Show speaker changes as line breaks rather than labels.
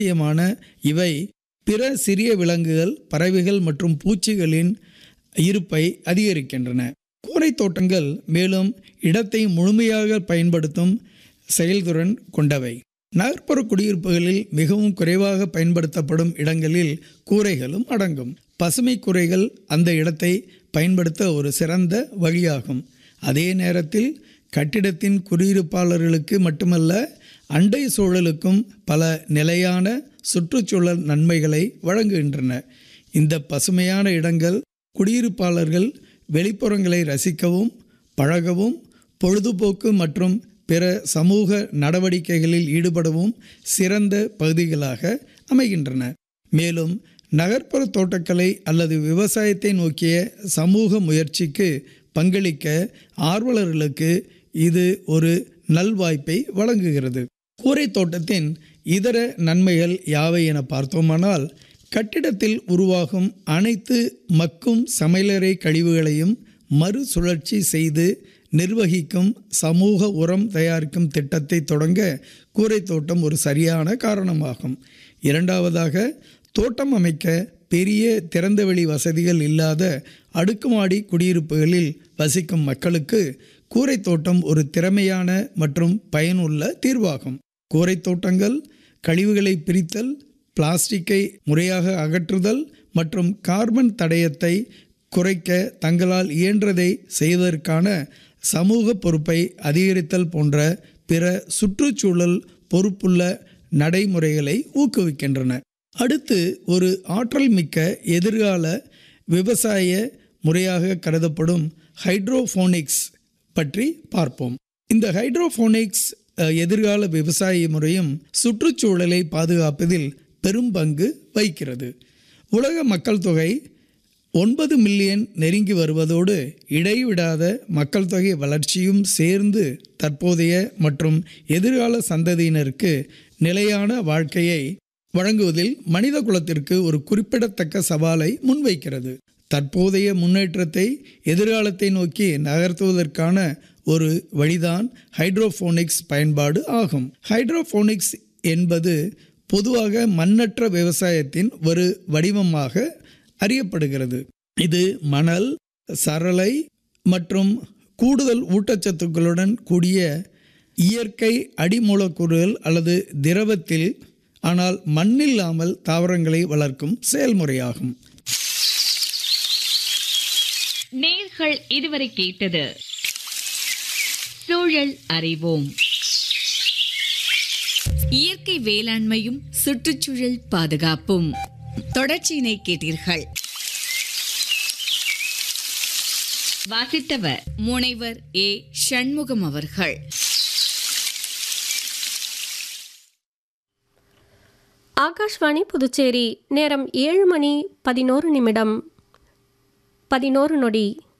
முக்கியமான இவை பிற சிறிய விலங்குகள் பறவைகள் மற்றும் பூச்சிகளின் இருப்பை அதிகரிக்கின்றன கூரை தோட்டங்கள் மேலும் இடத்தை முழுமையாக பயன்படுத்தும் செயல்திறன் கொண்டவை நகர்ப்புற குடியிருப்புகளில் மிகவும் குறைவாக பயன்படுத்தப்படும் இடங்களில் கூரைகளும் அடங்கும் பசுமை கூரைகள் அந்த இடத்தை பயன்படுத்த ஒரு சிறந்த வழியாகும் அதே நேரத்தில் கட்டிடத்தின் குடியிருப்பாளர்களுக்கு மட்டுமல்ல அண்டை சூழலுக்கும் பல நிலையான சுற்றுச்சூழல் நன்மைகளை வழங்குகின்றன இந்த பசுமையான இடங்கள் குடியிருப்பாளர்கள் வெளிப்புறங்களை ரசிக்கவும் பழகவும் பொழுதுபோக்கு மற்றும் பிற சமூக நடவடிக்கைகளில் ஈடுபடவும் சிறந்த பகுதிகளாக அமைகின்றன மேலும் நகர்ப்புற தோட்டக்கலை அல்லது விவசாயத்தை நோக்கிய சமூக முயற்சிக்கு பங்களிக்க ஆர்வலர்களுக்கு இது ஒரு நல்வாய்ப்பை வழங்குகிறது கூரை தோட்டத்தின் இதர நன்மைகள் யாவை என பார்த்தோமானால் கட்டிடத்தில் உருவாகும் அனைத்து மக்கும் சமையலறை கழிவுகளையும் மறுசுழற்சி செய்து நிர்வகிக்கும் சமூக உரம் தயாரிக்கும் திட்டத்தை தொடங்க கூரை தோட்டம் ஒரு சரியான காரணமாகும் இரண்டாவதாக தோட்டம் அமைக்க பெரிய திறந்தவெளி வசதிகள் இல்லாத அடுக்குமாடி குடியிருப்புகளில் வசிக்கும் மக்களுக்கு கூரை தோட்டம் ஒரு திறமையான மற்றும் பயனுள்ள தீர்வாகும் கூரை தோட்டங்கள் கழிவுகளை பிரித்தல் பிளாஸ்டிக்கை முறையாக அகற்றுதல் மற்றும் கார்பன் தடயத்தை குறைக்க தங்களால் இயன்றதை செய்வதற்கான சமூக பொறுப்பை அதிகரித்தல் போன்ற பிற சுற்றுச்சூழல் பொறுப்புள்ள நடைமுறைகளை ஊக்குவிக்கின்றன அடுத்து ஒரு ஆற்றல் மிக்க எதிர்கால விவசாய முறையாக கருதப்படும் ஹைட்ரோஃபோனிக்ஸ் பற்றி பார்ப்போம் இந்த ஹைட்ரோஃபோனிக்ஸ் அஹ், எதிர்கால விவசாய முறையும் சுற்றுச்சூழலை பாதுகாப்பதில் பெரும் பங்கு வகிக்கிறது உலக மக்கள் தொகை ஒன்பது மில்லியன் நெருங்கி வருவதோடு இடைவிடாத மக்கள் தொகை வளர்ச்சியும் சேர்ந்து தற்போதைய மற்றும் எதிர்கால சந்ததியினருக்கு நிலையான வாழ்க்கையை வழங்குவதில் மனித குலத்திற்கு ஒரு குறிப்பிடத்தக்க சவாலை முன்வைக்கிறது தற்போதைய முன்னேற்றத்தை எதிர்காலத்தை நோக்கி நகர்த்துவதற்கான ஒரு வழிதான் ஹைட்ரோஃபோனிக்ஸ் பயன்பாடு ஆகும் ஹைட்ரோஃபோனிக்ஸ் என்பது பொதுவாக மண்ணற்ற விவசாயத்தின் ஒரு வடிவமாக அறியப்படுகிறது இது மணல் சரளை மற்றும் கூடுதல் ஊட்டச்சத்துக்களுடன் கூடிய இயற்கை அடிமூலக்கூறுகள் அல்லது திரவத்தில் ஆனால் மண்ணில்லாமல் தாவரங்களை வளர்க்கும் செயல்முறையாகும்
நேர்கள் இதுவரை கேட்டது சூழல் அறிவோம் இயற்கை வேளாண்மையும் சுற்றுச்சூழல் பாதுகாப்பும் தொடர்ச்சியினை கேட்டீர்கள் வாசித்தவர் முனைவர் ஏ சண்முகம் அவர்கள்
ஆகாஷ்வாணி புதுச்சேரி நேரம் ஏழு மணி பதினோரு நிமிடம் பதினோரு நொடி